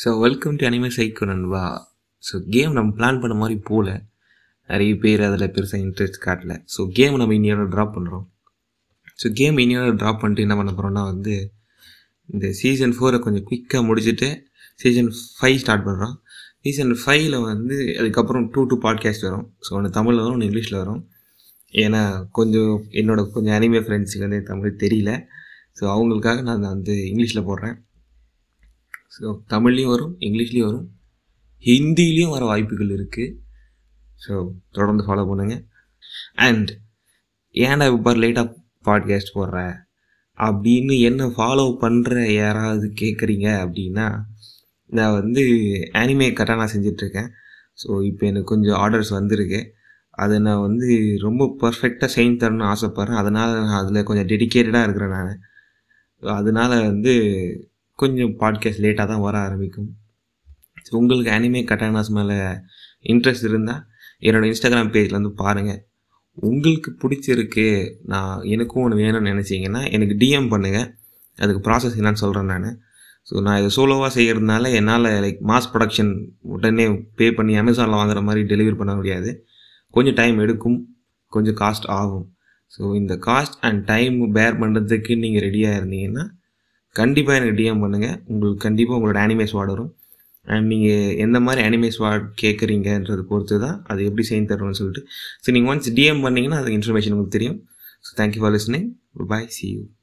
so welcome to anime psycho நண்பா so game நம்ம plan பண்ண மாதிரி போகல நிறைய பேர் அதில் பெருசாக இன்ட்ரெஸ்ட் காட்டல ஸோ கேம் நம்ம இன்னையோட ட்ராப் பண்ணுறோம் ஸோ கேம் இன்னையோட ட்ராப் பண்ணிட்டு என்ன பண்ண போகிறோம்னா வந்து இந்த சீசன் ஃபோரை கொஞ்சம் குயிக்காக முடிச்சுட்டு சீசன் ஃபைவ் ஸ்டார்ட் பண்ணுறோம் சீசன் ஃபைவ்ல வந்து அதுக்கப்புறம் டூ டூ பாட்காஸ்ட் வரும் ஸோ ஒன்று தமிழில் வரும் ஒன்று இங்கிலீஷில் வரும் ஏன்னா கொஞ்சம் என்னோட கொஞ்சம் அனிமே ஃப்ரெண்ட்ஸுக்கு வந்து தமிழ் தெரியல ஸோ அவங்களுக்காக நான் வந்து இங்கிலீஷில் போடுறேன் ஸோ தமிழ்லேயும் வரும் இங்கிலீஷ்லேயும் வரும் ஹிந்திலையும் வர வாய்ப்புகள் இருக்குது ஸோ தொடர்ந்து ஃபாலோ பண்ணுங்கள் அண்ட் ஏன்டா இப்போ லேட்டாக பாட்காஸ்ட் போடுற அப்படின்னு என்ன ஃபாலோ பண்ணுற யாராவது கேட்குறீங்க அப்படின்னா நான் வந்து ஆனிமே கரெக்டாக நான் செஞ்சிட்ருக்கேன் ஸோ இப்போ எனக்கு கொஞ்சம் ஆர்டர்ஸ் வந்திருக்கு அதை நான் வந்து ரொம்ப பர்ஃபெக்டாக செஞ்சு தரணும்னு ஆசைப்பட்றேன் அதனால் நான் அதில் கொஞ்சம் டெடிக்கேட்டடாக இருக்கிறேன் நான் அதனால் வந்து கொஞ்சம் பாட்காஸ்ட் லேட்டாக தான் வர ஆரம்பிக்கும் ஸோ உங்களுக்கு அனிமே கட்டானாஸ் மேலே இன்ட்ரெஸ்ட் இருந்தால் என்னோடய இன்ஸ்டாகிராம் பேஜில் வந்து பாருங்கள் உங்களுக்கு பிடிச்சிருக்கு நான் எனக்கும் ஒன்று வேணும்னு நினச்சிங்கன்னா எனக்கு டிஎம் பண்ணுங்கள் அதுக்கு ப்ராசஸ் என்னன்னு சொல்கிறேன் நான் ஸோ நான் இதை சோலோவாக செய்கிறதுனால என்னால் லைக் மாஸ் ப்ரொடக்ஷன் உடனே பே பண்ணி அமேசானில் வாங்குற மாதிரி டெலிவரி பண்ண முடியாது கொஞ்சம் டைம் எடுக்கும் கொஞ்சம் காஸ்ட் ஆகும் ஸோ இந்த காஸ்ட் அண்ட் டைம் பேர் பண்ணுறதுக்கு நீங்கள் ரெடியாக இருந்தீங்கன்னா கண்டிப்பாக எனக்கு டிஎம் பண்ணுங்கள் உங்களுக்கு கண்டிப்பாக உங்களோட அனிமேஸ் வார்டு வரும் அண்ட் நீங்கள் எந்த மாதிரி அனிமேஸ் வார்டு கேட்குறீங்கன்றது பொறுத்து தான் அது எப்படி செய்து தரணும்னு சொல்லிட்டு ஸோ நீங்கள் ஒன்ஸ் டிஎம் பண்ணிங்கன்னா அது இன்ஃபர்மேஷன் உங்களுக்கு தெரியும் so thank you for listening bye see you